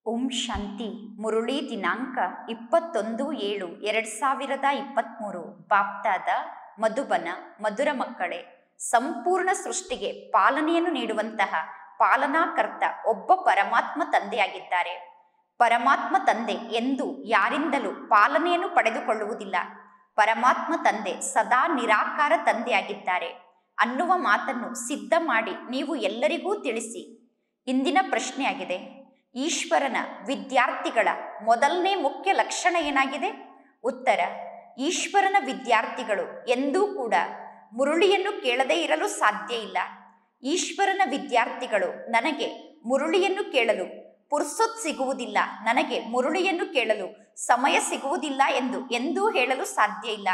ಓಂ ಶಾಂತಿ ಮುರುಳಿ ದಿನಾಂಕ ಇಪ್ಪತ್ತೊಂದು ಏಳು ಎರಡು ಸಾವಿರದ ಇಪ್ಪತ್ತ್ಮೂರು ಬಾಪ್ತಾದ ಮಧುಬನ ಮಧುರ ಮಕ್ಕಳೇ ಸಂಪೂರ್ಣ ಸೃಷ್ಟಿಗೆ ಪಾಲನೆಯನ್ನು ನೀಡುವಂತಹ ಪಾಲನಾಕರ್ತ ಒಬ್ಬ ಪರಮಾತ್ಮ ತಂದೆಯಾಗಿದ್ದಾರೆ ಪರಮಾತ್ಮ ತಂದೆ ಎಂದು ಯಾರಿಂದಲೂ ಪಾಲನೆಯನ್ನು ಪಡೆದುಕೊಳ್ಳುವುದಿಲ್ಲ ಪರಮಾತ್ಮ ತಂದೆ ಸದಾ ನಿರಾಕಾರ ತಂದೆಯಾಗಿದ್ದಾರೆ ಅನ್ನುವ ಮಾತನ್ನು ಸಿದ್ಧ ಮಾಡಿ ನೀವು ಎಲ್ಲರಿಗೂ ತಿಳಿಸಿ ಇಂದಿನ ಪ್ರಶ್ನೆಯಾಗಿದೆ ಈಶ್ವರನ ವಿದ್ಯಾರ್ಥಿಗಳ ಮೊದಲನೇ ಮುಖ್ಯ ಲಕ್ಷಣ ಏನಾಗಿದೆ ಉತ್ತರ ಈಶ್ವರನ ವಿದ್ಯಾರ್ಥಿಗಳು ಎಂದೂ ಕೂಡ ಮುರುಳಿಯನ್ನು ಕೇಳದೇ ಇರಲು ಸಾಧ್ಯ ಇಲ್ಲ ಈಶ್ವರನ ವಿದ್ಯಾರ್ಥಿಗಳು ನನಗೆ ಮುರುಳಿಯನ್ನು ಕೇಳಲು ಪುರ್ಸೊತ್ ಸಿಗುವುದಿಲ್ಲ ನನಗೆ ಮುರುಳಿಯನ್ನು ಕೇಳಲು ಸಮಯ ಸಿಗುವುದಿಲ್ಲ ಎಂದು ಎಂದೂ ಹೇಳಲು ಸಾಧ್ಯ ಇಲ್ಲ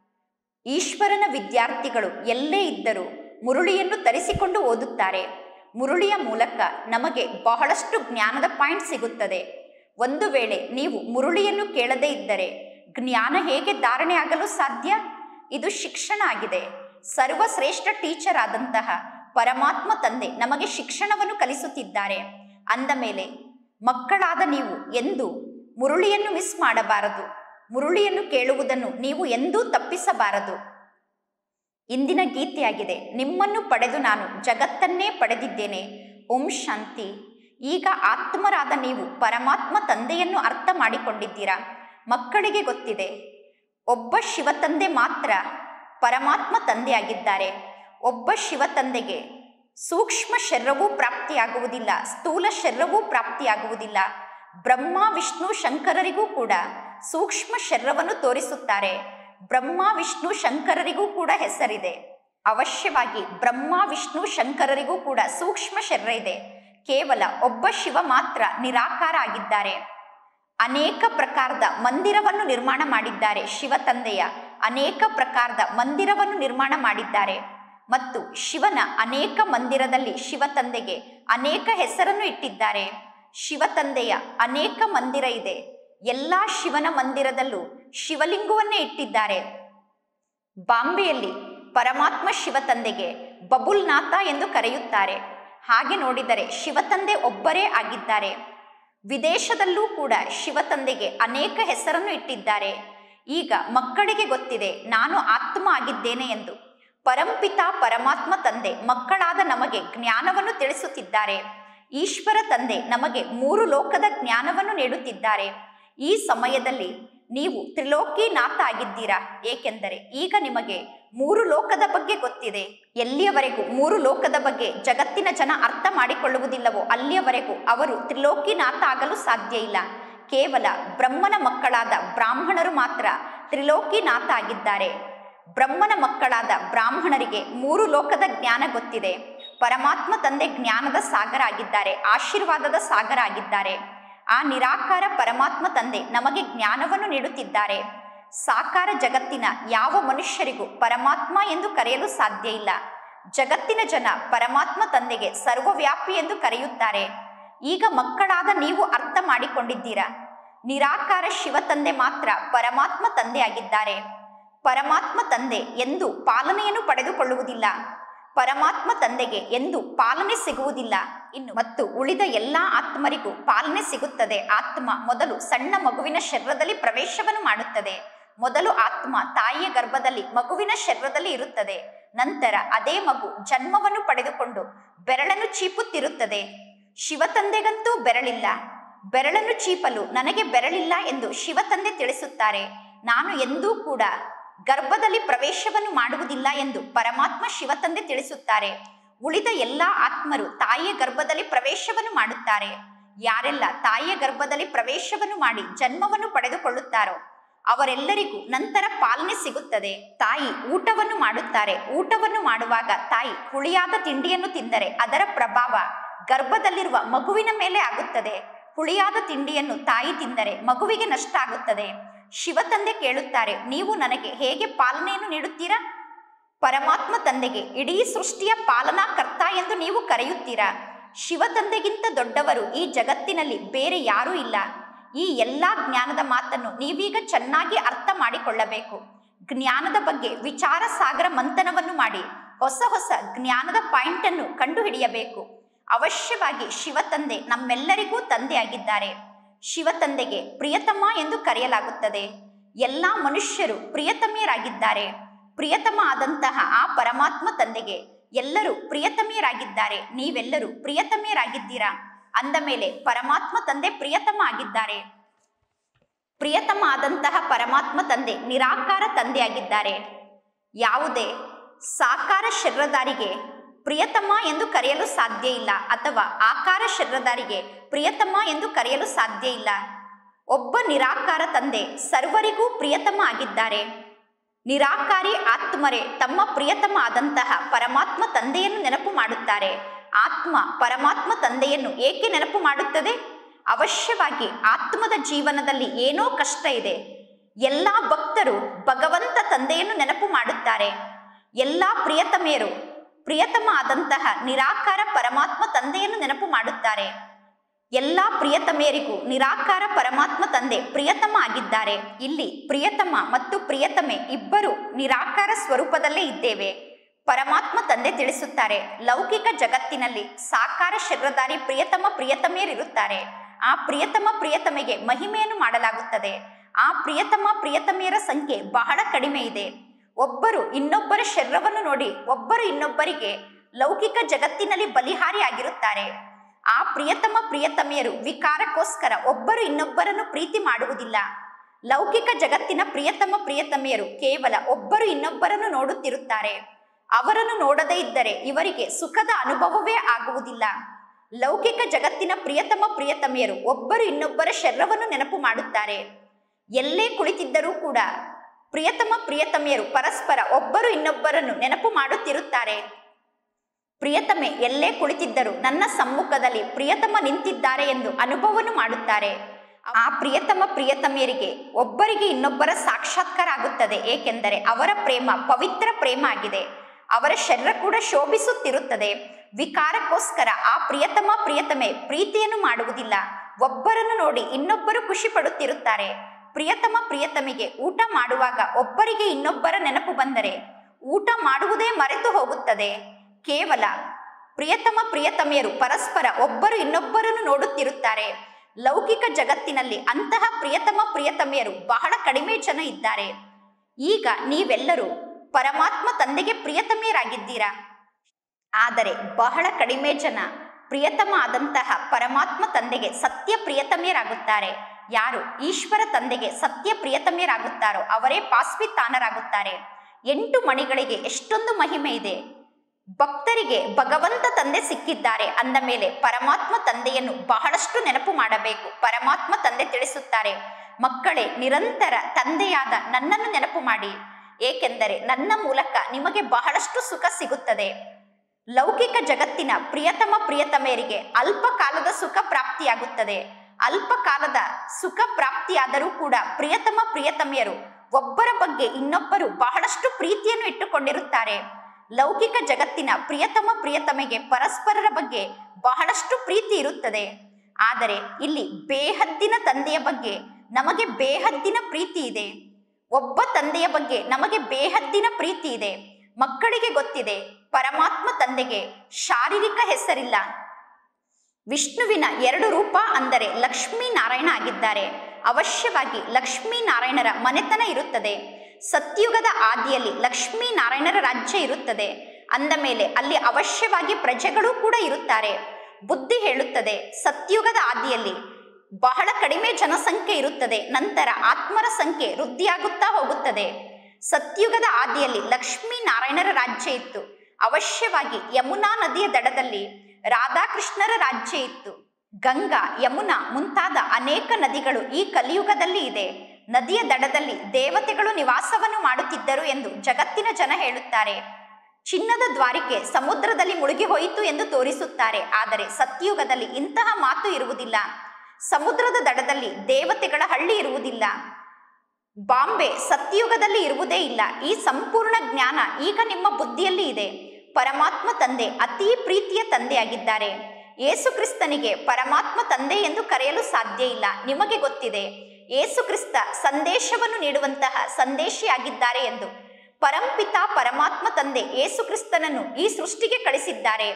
ಈಶ್ವರನ ವಿದ್ಯಾರ್ಥಿಗಳು ಎಲ್ಲೇ ಇದ್ದರೂ ಮುರುಳಿಯನ್ನು ತರಿಸಿಕೊಂಡು ಓದುತ್ತಾರೆ ಮುರುಳಿಯ ಮೂಲಕ ನಮಗೆ ಬಹಳಷ್ಟು ಜ್ಞಾನದ ಪಾಯಿಂಟ್ ಸಿಗುತ್ತದೆ ಒಂದು ವೇಳೆ ನೀವು ಮುರುಳಿಯನ್ನು ಕೇಳದೇ ಇದ್ದರೆ ಜ್ಞಾನ ಹೇಗೆ ಧಾರಣೆ ಆಗಲು ಸಾಧ್ಯ ಇದು ಶಿಕ್ಷಣ ಆಗಿದೆ ಸರ್ವಶ್ರೇಷ್ಠ ಟೀಚರ್ ಆದಂತಹ ಪರಮಾತ್ಮ ತಂದೆ ನಮಗೆ ಶಿಕ್ಷಣವನ್ನು ಕಲಿಸುತ್ತಿದ್ದಾರೆ ಅಂದ ಮೇಲೆ ಮಕ್ಕಳಾದ ನೀವು ಎಂದು ಮುರುಳಿಯನ್ನು ಮಿಸ್ ಮಾಡಬಾರದು ಮುರುಳಿಯನ್ನು ಕೇಳುವುದನ್ನು ನೀವು ಎಂದೂ ತಪ್ಪಿಸಬಾರದು ಇಂದಿನ ಗೀತೆಯಾಗಿದೆ ನಿಮ್ಮನ್ನು ಪಡೆದು ನಾನು ಜಗತ್ತನ್ನೇ ಪಡೆದಿದ್ದೇನೆ ಓಂ ಶಾಂತಿ ಈಗ ಆತ್ಮರಾದ ನೀವು ಪರಮಾತ್ಮ ತಂದೆಯನ್ನು ಅರ್ಥ ಮಾಡಿಕೊಂಡಿದ್ದೀರಾ ಮಕ್ಕಳಿಗೆ ಗೊತ್ತಿದೆ ಒಬ್ಬ ಶಿವ ತಂದೆ ಮಾತ್ರ ಪರಮಾತ್ಮ ತಂದೆಯಾಗಿದ್ದಾರೆ ಒಬ್ಬ ಶಿವ ತಂದೆಗೆ ಸೂಕ್ಷ್ಮ ಶರೀರವೂ ಪ್ರಾಪ್ತಿಯಾಗುವುದಿಲ್ಲ ಸ್ಥೂಲ ಶರೀರವೂ ಪ್ರಾಪ್ತಿಯಾಗುವುದಿಲ್ಲ ಬ್ರಹ್ಮ ವಿಷ್ಣು ಶಂಕರರಿಗೂ ಕೂಡ ಸೂಕ್ಷ್ಮ ಶರೀರವನ್ನು ತೋರಿಸುತ್ತಾರೆ ಬ್ರಹ್ಮ ವಿಷ್ಣು ಶಂಕರರಿಗೂ ಕೂಡ ಹೆಸರಿದೆ ಅವಶ್ಯವಾಗಿ ಬ್ರಹ್ಮ ವಿಷ್ಣು ಶಂಕರರಿಗೂ ಕೂಡ ಸೂಕ್ಷ್ಮ ಶರೀರ ಇದೆ ಕೇವಲ ಒಬ್ಬ ಶಿವ ಮಾತ್ರ ನಿರಾಕಾರ ಆಗಿದ್ದಾರೆ ಅನೇಕ ಪ್ರಕಾರದ ಮಂದಿರವನ್ನು ನಿರ್ಮಾಣ ಮಾಡಿದ್ದಾರೆ ಶಿವ ತಂದೆಯ ಅನೇಕ ಪ್ರಕಾರದ ಮಂದಿರವನ್ನು ನಿರ್ಮಾಣ ಮಾಡಿದ್ದಾರೆ ಮತ್ತು ಶಿವನ ಅನೇಕ ಮಂದಿರದಲ್ಲಿ ಶಿವ ತಂದೆಗೆ ಅನೇಕ ಹೆಸರನ್ನು ಇಟ್ಟಿದ್ದಾರೆ ಶಿವ ತಂದೆಯ ಅನೇಕ ಮಂದಿರ ಇದೆ ಎಲ್ಲ ಶಿವನ ಮಂದಿರದಲ್ಲೂ ಶಿವಲಿಂಗವನ್ನೇ ಇಟ್ಟಿದ್ದಾರೆ ಬಾಂಬೆಯಲ್ಲಿ ಪರಮಾತ್ಮ ಶಿವ ತಂದೆಗೆ ಬಬುಲ್ನಾಥ ಎಂದು ಕರೆಯುತ್ತಾರೆ ಹಾಗೆ ನೋಡಿದರೆ ಶಿವ ತಂದೆ ಒಬ್ಬರೇ ಆಗಿದ್ದಾರೆ ವಿದೇಶದಲ್ಲೂ ಕೂಡ ಶಿವ ತಂದೆಗೆ ಅನೇಕ ಹೆಸರನ್ನು ಇಟ್ಟಿದ್ದಾರೆ ಈಗ ಮಕ್ಕಳಿಗೆ ಗೊತ್ತಿದೆ ನಾನು ಆತ್ಮ ಆಗಿದ್ದೇನೆ ಎಂದು ಪರಂಪಿತ ಪರಮಾತ್ಮ ತಂದೆ ಮಕ್ಕಳಾದ ನಮಗೆ ಜ್ಞಾನವನ್ನು ತಿಳಿಸುತ್ತಿದ್ದಾರೆ ಈಶ್ವರ ತಂದೆ ನಮಗೆ ಮೂರು ಲೋಕದ ಜ್ಞಾನವನ್ನು ನೀಡುತ್ತಿದ್ದಾರೆ ಈ ಸಮಯದಲ್ಲಿ ನೀವು ತ್ರಿಲೋಕಿನಾಥ ಆಗಿದ್ದೀರಾ ಏಕೆಂದರೆ ಈಗ ನಿಮಗೆ ಮೂರು ಲೋಕದ ಬಗ್ಗೆ ಗೊತ್ತಿದೆ ಎಲ್ಲಿಯವರೆಗೂ ಮೂರು ಲೋಕದ ಬಗ್ಗೆ ಜಗತ್ತಿನ ಜನ ಅರ್ಥ ಮಾಡಿಕೊಳ್ಳುವುದಿಲ್ಲವೋ ಅಲ್ಲಿಯವರೆಗೂ ಅವರು ತ್ರಿಲೋಕಿನಾಥ ಆಗಲು ಸಾಧ್ಯ ಇಲ್ಲ ಕೇವಲ ಬ್ರಹ್ಮನ ಮಕ್ಕಳಾದ ಬ್ರಾಹ್ಮಣರು ಮಾತ್ರ ತ್ರಿಲೋಕಿನಾಥ ಆಗಿದ್ದಾರೆ ಬ್ರಹ್ಮನ ಮಕ್ಕಳಾದ ಬ್ರಾಹ್ಮಣರಿಗೆ ಮೂರು ಲೋಕದ ಜ್ಞಾನ ಗೊತ್ತಿದೆ ಪರಮಾತ್ಮ ತಂದೆ ಜ್ಞಾನದ ಸಾಗರ ಆಗಿದ್ದಾರೆ ಆಶೀರ್ವಾದದ ಸಾಗರ ಆಗಿದ್ದಾರೆ ಆ ನಿರಾಕಾರ ಪರಮಾತ್ಮ ತಂದೆ ನಮಗೆ ಜ್ಞಾನವನ್ನು ನೀಡುತ್ತಿದ್ದಾರೆ ಸಾಕಾರ ಜಗತ್ತಿನ ಯಾವ ಮನುಷ್ಯರಿಗೂ ಪರಮಾತ್ಮ ಎಂದು ಕರೆಯಲು ಸಾಧ್ಯ ಇಲ್ಲ ಜಗತ್ತಿನ ಜನ ಪರಮಾತ್ಮ ತಂದೆಗೆ ಸರ್ವವ್ಯಾಪಿ ಎಂದು ಕರೆಯುತ್ತಾರೆ ಈಗ ಮಕ್ಕಳಾದ ನೀವು ಅರ್ಥ ಮಾಡಿಕೊಂಡಿದ್ದೀರಾ ನಿರಾಕಾರ ಶಿವ ತಂದೆ ಮಾತ್ರ ಪರಮಾತ್ಮ ತಂದೆಯಾಗಿದ್ದಾರೆ ಪರಮಾತ್ಮ ತಂದೆ ಎಂದು ಪಾಲನೆಯನ್ನು ಪಡೆದುಕೊಳ್ಳುವುದಿಲ್ಲ ಪರಮಾತ್ಮ ತಂದೆಗೆ ಎಂದು ಪಾಲನೆ ಸಿಗುವುದಿಲ್ಲ ಇನ್ನು ಮತ್ತು ಉಳಿದ ಎಲ್ಲಾ ಆತ್ಮರಿಗೂ ಪಾಲನೆ ಸಿಗುತ್ತದೆ ಆತ್ಮ ಮೊದಲು ಸಣ್ಣ ಮಗುವಿನ ಶರೀರದಲ್ಲಿ ಪ್ರವೇಶವನ್ನು ಮಾಡುತ್ತದೆ ಮೊದಲು ಆತ್ಮ ತಾಯಿಯ ಗರ್ಭದಲ್ಲಿ ಮಗುವಿನ ಶರೀರದಲ್ಲಿ ಇರುತ್ತದೆ ನಂತರ ಅದೇ ಮಗು ಜನ್ಮವನ್ನು ಪಡೆದುಕೊಂಡು ಬೆರಳನ್ನು ಚೀಪುತ್ತಿರುತ್ತದೆ ಶಿವ ತಂದೆಗಂತೂ ಬೆರಳಿಲ್ಲ ಬೆರಳನ್ನು ಚೀಪಲು ನನಗೆ ಬೆರಳಿಲ್ಲ ಎಂದು ಶಿವ ತಂದೆ ತಿಳಿಸುತ್ತಾರೆ ನಾನು ಎಂದೂ ಕೂಡ ಗರ್ಭದಲ್ಲಿ ಪ್ರವೇಶವನ್ನು ಮಾಡುವುದಿಲ್ಲ ಎಂದು ಪರಮಾತ್ಮ ಶಿವ ತಂದೆ ತಿಳಿಸುತ್ತಾರೆ ಉಳಿದ ಎಲ್ಲ ಆತ್ಮರು ತಾಯಿಯ ಗರ್ಭದಲ್ಲಿ ಪ್ರವೇಶವನ್ನು ಮಾಡುತ್ತಾರೆ ಯಾರೆಲ್ಲ ತಾಯಿಯ ಗರ್ಭದಲ್ಲಿ ಪ್ರವೇಶವನ್ನು ಮಾಡಿ ಜನ್ಮವನ್ನು ಪಡೆದುಕೊಳ್ಳುತ್ತಾರೋ ಅವರೆಲ್ಲರಿಗೂ ನಂತರ ಪಾಲನೆ ಸಿಗುತ್ತದೆ ತಾಯಿ ಊಟವನ್ನು ಮಾಡುತ್ತಾರೆ ಊಟವನ್ನು ಮಾಡುವಾಗ ತಾಯಿ ಹುಳಿಯಾದ ತಿಂಡಿಯನ್ನು ತಿಂದರೆ ಅದರ ಪ್ರಭಾವ ಗರ್ಭದಲ್ಲಿರುವ ಮಗುವಿನ ಮೇಲೆ ಆಗುತ್ತದೆ ಹುಳಿಯಾದ ತಿಂಡಿಯನ್ನು ತಾಯಿ ತಿಂದರೆ ಮಗುವಿಗೆ ನಷ್ಟ ಆಗುತ್ತದೆ ಶಿವ ತಂದೆ ಕೇಳುತ್ತಾರೆ ನೀವು ನನಗೆ ಹೇಗೆ ಪಾಲನೆಯನ್ನು ನೀಡುತ್ತೀರಾ ಪರಮಾತ್ಮ ತಂದೆಗೆ ಇಡೀ ಸೃಷ್ಟಿಯ ಪಾಲನಾಕರ್ತ ಎಂದು ನೀವು ಕರೆಯುತ್ತೀರಾ ಶಿವ ತಂದೆಗಿಂತ ದೊಡ್ಡವರು ಈ ಜಗತ್ತಿನಲ್ಲಿ ಬೇರೆ ಯಾರೂ ಇಲ್ಲ ಈ ಎಲ್ಲ ಜ್ಞಾನದ ಮಾತನ್ನು ನೀವೀಗ ಚೆನ್ನಾಗಿ ಅರ್ಥ ಮಾಡಿಕೊಳ್ಳಬೇಕು ಜ್ಞಾನದ ಬಗ್ಗೆ ವಿಚಾರ ಸಾಗರ ಮಂಥನವನ್ನು ಮಾಡಿ ಹೊಸ ಹೊಸ ಜ್ಞಾನದ ಪಾಯಿಂಟ್ ಅನ್ನು ಕಂಡುಹಿಡಿಯಬೇಕು ಅವಶ್ಯವಾಗಿ ಶಿವತಂದೆ ನಮ್ಮೆಲ್ಲರಿಗೂ ತಂದೆಯಾಗಿದ್ದಾರೆ ಶಿವತಂದೆಗೆ ಪ್ರಿಯತಮ ಎಂದು ಕರೆಯಲಾಗುತ್ತದೆ ಎಲ್ಲ ಮನುಷ್ಯರು ಪ್ರಿಯತಮೆಯರಾಗಿದ್ದಾರೆ ಪ್ರಿಯತಮ ಆದಂತಹ ಆ ಪರಮಾತ್ಮ ತಂದೆಗೆ ಎಲ್ಲರೂ ಪ್ರಿಯತಮೆಯರಾಗಿದ್ದಾರೆ ನೀವೆಲ್ಲರೂ ಪ್ರಿಯತಮೆಯರಾಗಿದ್ದೀರಾ ಅಂದ ಮೇಲೆ ಪರಮಾತ್ಮ ತಂದೆ ಪ್ರಿಯತಮ ಆಗಿದ್ದಾರೆ ಪ್ರಿಯತಮ ಆದಂತಹ ಪರಮಾತ್ಮ ತಂದೆ ನಿರಾಕಾರ ತಂದೆಯಾಗಿದ್ದಾರೆ ಯಾವುದೇ ಸಾಕಾರ ಶರೀರದಾರಿಗೆ ಪ್ರಿಯತಮ ಎಂದು ಕರೆಯಲು ಸಾಧ್ಯ ಇಲ್ಲ ಅಥವಾ ಆಕಾರ ಶರೀರದಾರಿಗೆ ಪ್ರಿಯತಮ ಎಂದು ಕರೆಯಲು ಸಾಧ್ಯ ಇಲ್ಲ ಒಬ್ಬ ನಿರಾಕಾರ ತಂದೆ ಸರ್ವರಿಗೂ ಪ್ರಿಯತಮ ಆಗಿದ್ದಾರೆ ನಿರಾಕಾರಿ ಆತ್ಮರೇ ತಮ್ಮ ಪ್ರಿಯತಮ ಆದಂತಹ ಪರಮಾತ್ಮ ತಂದೆಯನ್ನು ನೆನಪು ಮಾಡುತ್ತಾರೆ ಆತ್ಮ ಪರಮಾತ್ಮ ತಂದೆಯನ್ನು ಏಕೆ ನೆನಪು ಮಾಡುತ್ತದೆ ಅವಶ್ಯವಾಗಿ ಆತ್ಮದ ಜೀವನದಲ್ಲಿ ಏನೋ ಕಷ್ಟ ಇದೆ ಎಲ್ಲ ಭಕ್ತರು ಭಗವಂತ ತಂದೆಯನ್ನು ನೆನಪು ಮಾಡುತ್ತಾರೆ ಎಲ್ಲ ಪ್ರಿಯತಮೆಯರು ಪ್ರಿಯತಮ ಆದಂತಹ ನಿರಾಕಾರ ಪರಮಾತ್ಮ ತಂದೆಯನ್ನು ನೆನಪು ಮಾಡುತ್ತಾರೆ ಎಲ್ಲ ಪ್ರಿಯತಮೆಯರಿಗೂ ನಿರಾಕಾರ ಪರಮಾತ್ಮ ತಂದೆ ಪ್ರಿಯತಮ ಆಗಿದ್ದಾರೆ ಇಲ್ಲಿ ಪ್ರಿಯತಮ ಮತ್ತು ಪ್ರಿಯತಮೆ ಇಬ್ಬರು ನಿರಾಕಾರ ಸ್ವರೂಪದಲ್ಲೇ ಇದ್ದೇವೆ ಪರಮಾತ್ಮ ತಂದೆ ತಿಳಿಸುತ್ತಾರೆ ಲೌಕಿಕ ಜಗತ್ತಿನಲ್ಲಿ ಸಾಕಾರ ಶರೀರಧಾರಿ ಪ್ರಿಯತಮ ಪ್ರಿಯತಮೆಯರಿರುತ್ತಾರೆ ಆ ಪ್ರಿಯತಮ ಪ್ರಿಯತಮೆಗೆ ಮಹಿಮೆಯನ್ನು ಮಾಡಲಾಗುತ್ತದೆ ಆ ಪ್ರಿಯತಮ ಪ್ರಿಯತಮೆಯರ ಸಂಖ್ಯೆ ಬಹಳ ಕಡಿಮೆ ಇದೆ ಒಬ್ಬರು ಇನ್ನೊಬ್ಬರ ಶರೀರವನ್ನು ನೋಡಿ ಒಬ್ಬರು ಇನ್ನೊಬ್ಬರಿಗೆ ಲೌಕಿಕ ಜಗತ್ತಿನಲ್ಲಿ ಬಲಿಹಾರಿ ಆಗಿರುತ್ತಾರೆ ಆ ಪ್ರಿಯತಮ ಪ್ರಿಯತಮೆಯರು ವಿಕಾರಕ್ಕೋಸ್ಕರ ಒಬ್ಬರು ಇನ್ನೊಬ್ಬರನ್ನು ಪ್ರೀತಿ ಮಾಡುವುದಿಲ್ಲ ಲೌಕಿಕ ಜಗತ್ತಿನ ಪ್ರಿಯತಮ ಪ್ರಿಯತಮೆಯರು ಕೇವಲ ಒಬ್ಬರು ಇನ್ನೊಬ್ಬರನ್ನು ನೋಡುತ್ತಿರುತ್ತಾರೆ ಅವರನ್ನು ನೋಡದೇ ಇದ್ದರೆ ಇವರಿಗೆ ಸುಖದ ಅನುಭವವೇ ಆಗುವುದಿಲ್ಲ ಲೌಕಿಕ ಜಗತ್ತಿನ ಪ್ರಿಯತಮ ಪ್ರಿಯತಮೆಯರು ಒಬ್ಬರು ಇನ್ನೊಬ್ಬರ ಶರೀರವನ್ನು ನೆನಪು ಮಾಡುತ್ತಾರೆ ಎಲ್ಲೇ ಕುಳಿತಿದ್ದರೂ ಕೂಡ ಪ್ರಿಯತಮ ಪ್ರಿಯತಮೆಯರು ಪರಸ್ಪರ ಒಬ್ಬರು ಇನ್ನೊಬ್ಬರನ್ನು ನೆನಪು ಮಾಡುತ್ತಿರುತ್ತಾರೆ ಪ್ರಿಯತಮೆ ಎಲ್ಲೇ ಕುಳಿತಿದ್ದರು ನನ್ನ ಸಮ್ಮುಖದಲ್ಲಿ ಪ್ರಿಯತಮ ನಿಂತಿದ್ದಾರೆ ಎಂದು ಅನುಭವವನ್ನು ಮಾಡುತ್ತಾರೆ ಆ ಪ್ರಿಯತಮ ಪ್ರಿಯತಮೆಯರಿಗೆ ಒಬ್ಬರಿಗೆ ಇನ್ನೊಬ್ಬರ ಸಾಕ್ಷಾತ್ಕಾರ ಆಗುತ್ತದೆ ಏಕೆಂದರೆ ಅವರ ಪ್ರೇಮ ಪವಿತ್ರ ಪ್ರೇಮ ಆಗಿದೆ ಅವರ ಶರೀರ ಕೂಡ ಶೋಭಿಸುತ್ತಿರುತ್ತದೆ ವಿಕಾರಕ್ಕೋಸ್ಕರ ಆ ಪ್ರಿಯತಮ ಪ್ರಿಯತಮೆ ಪ್ರೀತಿಯನ್ನು ಮಾಡುವುದಿಲ್ಲ ಒಬ್ಬರನ್ನು ನೋಡಿ ಇನ್ನೊಬ್ಬರು ಖುಷಿ ಪಡುತ್ತಿರುತ್ತಾರೆ ಪ್ರಿಯತಮ ಪ್ರಿಯತಮಿಗೆ ಊಟ ಮಾಡುವಾಗ ಒಬ್ಬರಿಗೆ ಇನ್ನೊಬ್ಬರ ನೆನಪು ಬಂದರೆ ಊಟ ಮಾಡುವುದೇ ಮರೆತು ಹೋಗುತ್ತದೆ ಕೇವಲ ಪ್ರಿಯತಮ ಪ್ರಿಯತಮೆಯರು ಪರಸ್ಪರ ಒಬ್ಬರು ಇನ್ನೊಬ್ಬರನ್ನು ನೋಡುತ್ತಿರುತ್ತಾರೆ ಲೌಕಿಕ ಜಗತ್ತಿನಲ್ಲಿ ಅಂತಹ ಪ್ರಿಯತಮ ಪ್ರಿಯತಮೆಯರು ಬಹಳ ಕಡಿಮೆ ಜನ ಇದ್ದಾರೆ ಈಗ ನೀವೆಲ್ಲರೂ ಪರಮಾತ್ಮ ತಂದೆಗೆ ಪ್ರಿಯತಮೆಯರಾಗಿದ್ದೀರಾ ಆದರೆ ಬಹಳ ಕಡಿಮೆ ಜನ ಪ್ರಿಯತಮ ಆದಂತಹ ಪರಮಾತ್ಮ ತಂದೆಗೆ ಸತ್ಯ ಪ್ರಿಯತಮೆಯರಾಗುತ್ತಾರೆ ಯಾರು ಈಶ್ವರ ತಂದೆಗೆ ಸತ್ಯ ಪ್ರಿಯತಮೆಯರಾಗುತ್ತಾರೋ ಅವರೇ ಪಾಸ್ವಿತಾನರಾಗುತ್ತಾರೆ ಎಂಟು ಮಣಿಗಳಿಗೆ ಎಷ್ಟೊಂದು ಮಹಿಮೆ ಇದೆ ಭಕ್ತರಿಗೆ ಭಗವಂತ ತಂದೆ ಸಿಕ್ಕಿದ್ದಾರೆ ಅಂದ ಮೇಲೆ ಪರಮಾತ್ಮ ತಂದೆಯನ್ನು ಬಹಳಷ್ಟು ನೆನಪು ಮಾಡಬೇಕು ಪರಮಾತ್ಮ ತಂದೆ ತಿಳಿಸುತ್ತಾರೆ ಮಕ್ಕಳೇ ನಿರಂತರ ತಂದೆಯಾದ ನನ್ನನ್ನು ನೆನಪು ಮಾಡಿ ಏಕೆಂದರೆ ನನ್ನ ಮೂಲಕ ನಿಮಗೆ ಬಹಳಷ್ಟು ಸುಖ ಸಿಗುತ್ತದೆ ಲೌಕಿಕ ಜಗತ್ತಿನ ಪ್ರಿಯತಮ ಪ್ರಿಯತಮೆಯರಿಗೆ ಅಲ್ಪ ಕಾಲದ ಸುಖ ಪ್ರಾಪ್ತಿಯಾಗುತ್ತದೆ ಅಲ್ಪ ಕಾಲದ ಸುಖ ಪ್ರಾಪ್ತಿಯಾದರೂ ಕೂಡ ಪ್ರಿಯತಮ ಪ್ರಿಯತಮೆಯರು ಒಬ್ಬರ ಬಗ್ಗೆ ಇನ್ನೊಬ್ಬರು ಬಹಳಷ್ಟು ಪ್ರೀತಿಯನ್ನು ಇಟ್ಟುಕೊಂಡಿರುತ್ತಾರೆ ಲೌಕಿಕ ಜಗತ್ತಿನ ಪ್ರಿಯತಮ ಪ್ರಿಯತಮೆಗೆ ಪರಸ್ಪರರ ಬಗ್ಗೆ ಬಹಳಷ್ಟು ಪ್ರೀತಿ ಇರುತ್ತದೆ ಆದರೆ ಇಲ್ಲಿ ಬೇಹದ್ದಿನ ತಂದೆಯ ಬಗ್ಗೆ ನಮಗೆ ಬೇಹದ್ದಿನ ಪ್ರೀತಿ ಇದೆ ಒಬ್ಬ ತಂದೆಯ ಬಗ್ಗೆ ನಮಗೆ ಬೇಹದ್ದಿನ ಪ್ರೀತಿ ಇದೆ ಮಕ್ಕಳಿಗೆ ಗೊತ್ತಿದೆ ಪರಮಾತ್ಮ ತಂದೆಗೆ ಶಾರೀರಿಕ ಹೆಸರಿಲ್ಲ ವಿಷ್ಣುವಿನ ಎರಡು ರೂಪ ಅಂದರೆ ಲಕ್ಷ್ಮೀ ನಾರಾಯಣ ಆಗಿದ್ದಾರೆ ಅವಶ್ಯವಾಗಿ ಲಕ್ಷ್ಮೀ ನಾರಾಯಣರ ಮನೆತನ ಇರುತ್ತದೆ ಸತ್ಯುಗದ ಆದಿಯಲ್ಲಿ ಲಕ್ಷ್ಮೀ ನಾರಾಯಣರ ರಾಜ್ಯ ಇರುತ್ತದೆ ಅಂದ ಮೇಲೆ ಅಲ್ಲಿ ಅವಶ್ಯವಾಗಿ ಪ್ರಜೆಗಳು ಕೂಡ ಇರುತ್ತಾರೆ ಬುದ್ಧಿ ಹೇಳುತ್ತದೆ ಸತ್ಯುಗದ ಆದಿಯಲ್ಲಿ ಬಹಳ ಕಡಿಮೆ ಜನಸಂಖ್ಯೆ ಇರುತ್ತದೆ ನಂತರ ಆತ್ಮರ ಸಂಖ್ಯೆ ವೃದ್ಧಿಯಾಗುತ್ತಾ ಹೋಗುತ್ತದೆ ಸತ್ಯುಗದ ಆದಿಯಲ್ಲಿ ಲಕ್ಷ್ಮೀ ನಾರಾಯಣರ ರಾಜ್ಯ ಇತ್ತು ಅವಶ್ಯವಾಗಿ ಯಮುನಾ ನದಿಯ ದಡದಲ್ಲಿ ರಾಧಾಕೃಷ್ಣರ ರಾಜ್ಯ ಇತ್ತು ಗಂಗಾ ಯಮುನಾ ಮುಂತಾದ ಅನೇಕ ನದಿಗಳು ಈ ಕಲಿಯುಗದಲ್ಲಿ ಇದೆ ನದಿಯ ದಡದಲ್ಲಿ ದೇವತೆಗಳು ನಿವಾಸವನ್ನು ಮಾಡುತ್ತಿದ್ದರು ಎಂದು ಜಗತ್ತಿನ ಜನ ಹೇಳುತ್ತಾರೆ ಚಿನ್ನದ ದ್ವಾರಿಕೆ ಸಮುದ್ರದಲ್ಲಿ ಮುಳುಗಿ ಹೋಯಿತು ಎಂದು ತೋರಿಸುತ್ತಾರೆ ಆದರೆ ಸತ್ಯುಗದಲ್ಲಿ ಇಂತಹ ಮಾತು ಇರುವುದಿಲ್ಲ ಸಮುದ್ರದ ದಡದಲ್ಲಿ ದೇವತೆಗಳ ಹಳ್ಳಿ ಇರುವುದಿಲ್ಲ ಬಾಂಬೆ ಸತ್ಯುಗದಲ್ಲಿ ಇರುವುದೇ ಇಲ್ಲ ಈ ಸಂಪೂರ್ಣ ಜ್ಞಾನ ಈಗ ನಿಮ್ಮ ಬುದ್ಧಿಯಲ್ಲಿ ಇದೆ ಪರಮಾತ್ಮ ತಂದೆ ಅತಿ ಪ್ರೀತಿಯ ತಂದೆಯಾಗಿದ್ದಾರೆ ಯೇಸು ಕ್ರಿಸ್ತನಿಗೆ ಪರಮಾತ್ಮ ತಂದೆ ಎಂದು ಕರೆಯಲು ಸಾಧ್ಯ ಇಲ್ಲ ನಿಮಗೆ ಗೊತ್ತಿದೆ ಯೇಸು ಕ್ರಿಸ್ತ ಸಂದೇಶವನ್ನು ನೀಡುವಂತಹ ಸಂದೇಶಿಯಾಗಿದ್ದಾರೆ ಎಂದು ಪರಂಪಿತ ಪರಮಾತ್ಮ ತಂದೆ ಯೇಸು ಕ್ರಿಸ್ತನನ್ನು ಈ ಸೃಷ್ಟಿಗೆ ಕಳಿಸಿದ್ದಾರೆ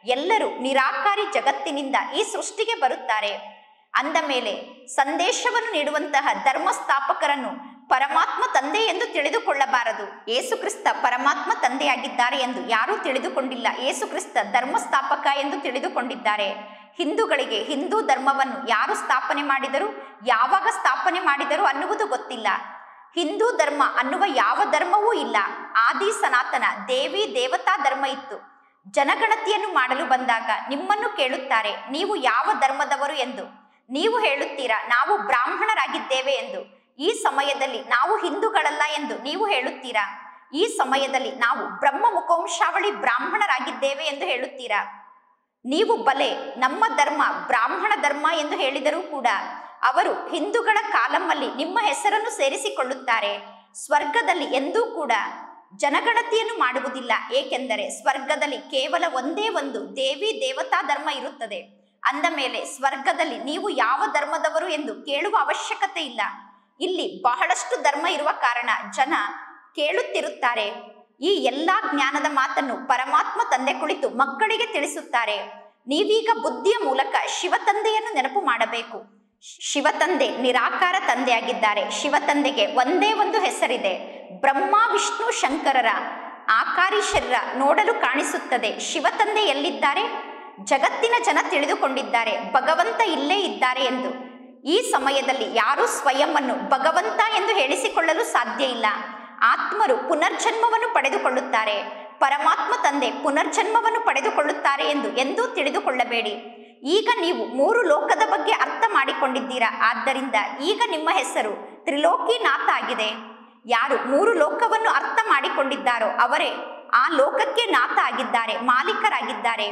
ಎಲ್ಲರೂ ನಿರಾಕಾರಿ ಜಗತ್ತಿನಿಂದ ಈ ಸೃಷ್ಟಿಗೆ ಬರುತ್ತಾರೆ ಅಂದ ಮೇಲೆ ಸಂದೇಶವನ್ನು ನೀಡುವಂತಹ ಧರ್ಮಸ್ಥಾಪಕರನ್ನು ಪರಮಾತ್ಮ ತಂದೆ ಎಂದು ತಿಳಿದುಕೊಳ್ಳಬಾರದು ಏಸುಕ್ರಿಸ್ತ ಪರಮಾತ್ಮ ತಂದೆಯಾಗಿದ್ದಾರೆ ಎಂದು ಯಾರೂ ತಿಳಿದುಕೊಂಡಿಲ್ಲ ಏಸುಕ್ರಿಸ್ತ ಧರ್ಮಸ್ಥಾಪಕ ಎಂದು ತಿಳಿದುಕೊಂಡಿದ್ದಾರೆ ಹಿಂದೂಗಳಿಗೆ ಹಿಂದೂ ಧರ್ಮವನ್ನು ಯಾರು ಸ್ಥಾಪನೆ ಮಾಡಿದರು ಯಾವಾಗ ಸ್ಥಾಪನೆ ಮಾಡಿದರು ಅನ್ನುವುದು ಗೊತ್ತಿಲ್ಲ ಹಿಂದೂ ಧರ್ಮ ಅನ್ನುವ ಯಾವ ಧರ್ಮವೂ ಇಲ್ಲ ಆದಿ ಸನಾತನ ದೇವಿ ದೇವತಾ ಧರ್ಮ ಇತ್ತು ಜನಗಣತಿಯನ್ನು ಮಾಡಲು ಬಂದಾಗ ನಿಮ್ಮನ್ನು ಕೇಳುತ್ತಾರೆ ನೀವು ಯಾವ ಧರ್ಮದವರು ಎಂದು ನೀವು ಹೇಳುತ್ತೀರಾ ನಾವು ಬ್ರಾಹ್ಮಣರಾಗಿದ್ದೇವೆ ಎಂದು ಈ ಸಮಯದಲ್ಲಿ ನಾವು ಹಿಂದೂಗಳಲ್ಲ ಎಂದು ನೀವು ಹೇಳುತ್ತೀರಾ ಈ ಸಮಯದಲ್ಲಿ ನಾವು ಬ್ರಹ್ಮ ಮುಖವಂಶಾವಳಿ ಬ್ರಾಹ್ಮಣರಾಗಿದ್ದೇವೆ ಎಂದು ಹೇಳುತ್ತೀರಾ ನೀವು ಬಲೆ ನಮ್ಮ ಧರ್ಮ ಬ್ರಾಹ್ಮಣ ಧರ್ಮ ಎಂದು ಹೇಳಿದರೂ ಕೂಡ ಅವರು ಹಿಂದೂಗಳ ಕಾಲಮ್ಮಲ್ಲಿ ನಿಮ್ಮ ಹೆಸರನ್ನು ಸೇರಿಸಿಕೊಳ್ಳುತ್ತಾರೆ ಸ್ವರ್ಗದಲ್ಲಿ ಎಂದೂ ಕೂಡ ಜನಗಣತಿಯನ್ನು ಮಾಡುವುದಿಲ್ಲ ಏಕೆಂದರೆ ಸ್ವರ್ಗದಲ್ಲಿ ಕೇವಲ ಒಂದೇ ಒಂದು ದೇವಿ ದೇವತಾ ಧರ್ಮ ಇರುತ್ತದೆ ಅಂದ ಮೇಲೆ ಸ್ವರ್ಗದಲ್ಲಿ ನೀವು ಯಾವ ಧರ್ಮದವರು ಎಂದು ಕೇಳುವ ಅವಶ್ಯಕತೆ ಇಲ್ಲ ಇಲ್ಲಿ ಬಹಳಷ್ಟು ಧರ್ಮ ಇರುವ ಕಾರಣ ಜನ ಕೇಳುತ್ತಿರುತ್ತಾರೆ ಈ ಎಲ್ಲಾ ಜ್ಞಾನದ ಮಾತನ್ನು ಪರಮಾತ್ಮ ತಂದೆ ಕುಳಿತು ಮಕ್ಕಳಿಗೆ ತಿಳಿಸುತ್ತಾರೆ ನೀವೀಗ ಬುದ್ಧಿಯ ಮೂಲಕ ಶಿವತಂದೆಯನ್ನು ನೆನಪು ಮಾಡಬೇಕು ಶಿವತಂದೆ ನಿರಾಕಾರ ತಂದೆಯಾಗಿದ್ದಾರೆ ಶಿವತಂದೆಗೆ ಒಂದೇ ಒಂದು ಹೆಸರಿದೆ ಬ್ರಹ್ಮ ವಿಷ್ಣು ಶಂಕರರ ಆಕಾರಿ ಶರೀರ ನೋಡಲು ಕಾಣಿಸುತ್ತದೆ ಶಿವತಂದೆ ಎಲ್ಲಿದ್ದಾರೆ ಜಗತ್ತಿನ ಜನ ತಿಳಿದುಕೊಂಡಿದ್ದಾರೆ ಭಗವಂತ ಇಲ್ಲೇ ಇದ್ದಾರೆ ಎಂದು ಈ ಸಮಯದಲ್ಲಿ ಯಾರೂ ಸ್ವಯಂವನ್ನು ಭಗವಂತ ಎಂದು ಹೇಳಿಸಿಕೊಳ್ಳಲು ಸಾಧ್ಯ ಇಲ್ಲ ಆತ್ಮರು ಪುನರ್ಜನ್ಮವನ್ನು ಪಡೆದುಕೊಳ್ಳುತ್ತಾರೆ ಪರಮಾತ್ಮ ತಂದೆ ಪುನರ್ಜನ್ಮವನ್ನು ಪಡೆದುಕೊಳ್ಳುತ್ತಾರೆ ಎಂದು ಎಂದೂ ತಿಳಿದುಕೊಳ್ಳಬೇಡಿ ಈಗ ನೀವು ಮೂರು ಲೋಕದ ಬಗ್ಗೆ ಅರ್ಥ ಮಾಡಿಕೊಂಡಿದ್ದೀರಾ ಆದ್ದರಿಂದ ಈಗ ನಿಮ್ಮ ಹೆಸರು ತ್ರಿಲೋಕಿನಾಥ ಆಗಿದೆ ಯಾರು ಮೂರು ಲೋಕವನ್ನು ಅರ್ಥ ಮಾಡಿಕೊಂಡಿದ್ದಾರೋ ಅವರೇ ಆ ಲೋಕಕ್ಕೆ ನಾಥ ಆಗಿದ್ದಾರೆ ಮಾಲೀಕರಾಗಿದ್ದಾರೆ